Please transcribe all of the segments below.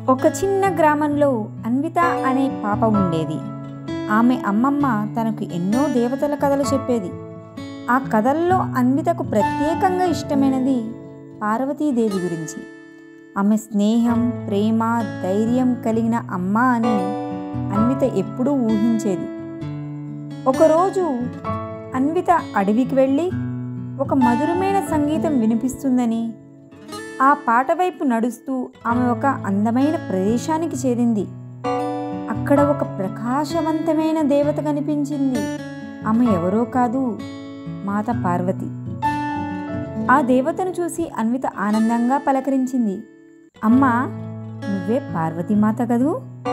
ఒక చిన్న గ్రామంలో అన్విత అనే పాప ఉండేది ఆమె అమ్మమ్మ తనకు ఎన్నో దేవతల కథలు చెప్పేది ఆ కథల్లో అన్వితకు ప్రత్యేకంగా ఇష్టమైనది పార్వతీదేవి గురించి ఆమె స్నేహం ప్రేమ ధైర్యం కలిగిన అమ్మ అని అన్విత ఎప్పుడూ ఊహించేది ఒకరోజు అన్విత అడవికి వెళ్ళి ఒక మధురమైన సంగీతం వినిపిస్తుందని ఆ పాట వైపు నడుస్తూ ఆమె ఒక అందమైన ప్రదేశానికి చేరింది అక్కడ ఒక ప్రకాశవంతమైన దేవత కనిపించింది ఆమె ఎవరో కాదు మాత పార్వతి ఆ దేవతను చూసి అన్విత ఆనందంగా పలకరించింది అమ్మా నువ్వే పార్వతీమాత కదూ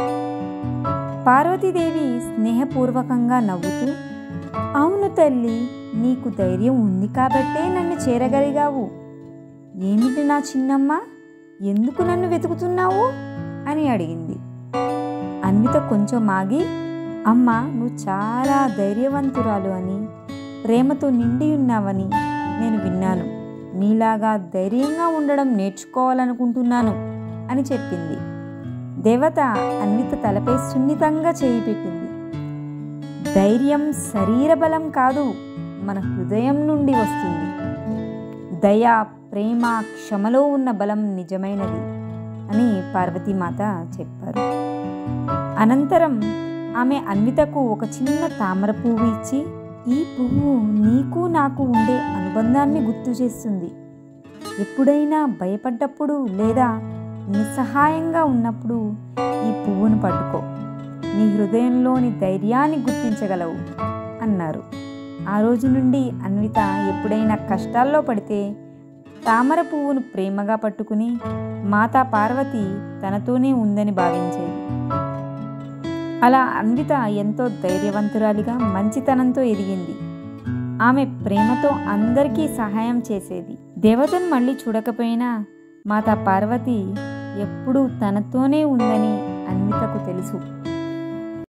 పార్వతీదేవి స్నేహపూర్వకంగా నవ్వుతూ అవును తల్లి నీకు ధైర్యం ఉంది కాబట్టే నన్ను చేరగలిగావు ఏమిటి నా చిన్నమ్మ ఎందుకు నన్ను వెతుకుతున్నావు అని అడిగింది అన్విత కొంచెం ఆగి అమ్మ నువ్వు చాలా ధైర్యవంతురాలు అని ప్రేమతో నిండి ఉన్నావని నేను విన్నాను నీలాగా ధైర్యంగా ఉండడం నేర్చుకోవాలనుకుంటున్నాను అని చెప్పింది దేవత అన్విత తలపై సున్నితంగా చేయి పెట్టింది ధైర్యం శరీర బలం కాదు మన హృదయం నుండి వస్తుంది దయ ప్రేమ క్షమలో ఉన్న బలం నిజమైనది అని పార్వతీమాత చెప్పారు అనంతరం ఆమె అన్వితకు ఒక చిన్న తామర పువ్వు ఇచ్చి ఈ పువ్వు నీకు నాకు ఉండే అనుబంధాన్ని గుర్తు చేస్తుంది ఎప్పుడైనా భయపడ్డప్పుడు లేదా నిస్సహాయంగా ఉన్నప్పుడు ఈ పువ్వును పట్టుకో నీ హృదయంలోని ధైర్యాన్ని గుర్తించగలవు అన్నారు ఆ రోజు నుండి అన్విత ఎప్పుడైనా కష్టాల్లో పడితే తామర పువ్వును ప్రేమగా పట్టుకుని మాతా పార్వతి తనతోనే ఉందని భావించేది అలా అన్విత ఎంతో ధైర్యవంతురాలిగా మంచితనంతో ఎదిగింది ఆమె ప్రేమతో అందరికీ సహాయం చేసేది దేవతను మళ్ళీ చూడకపోయినా మాతా పార్వతి ఎప్పుడూ తనతోనే ఉందని అన్వితకు తెలుసు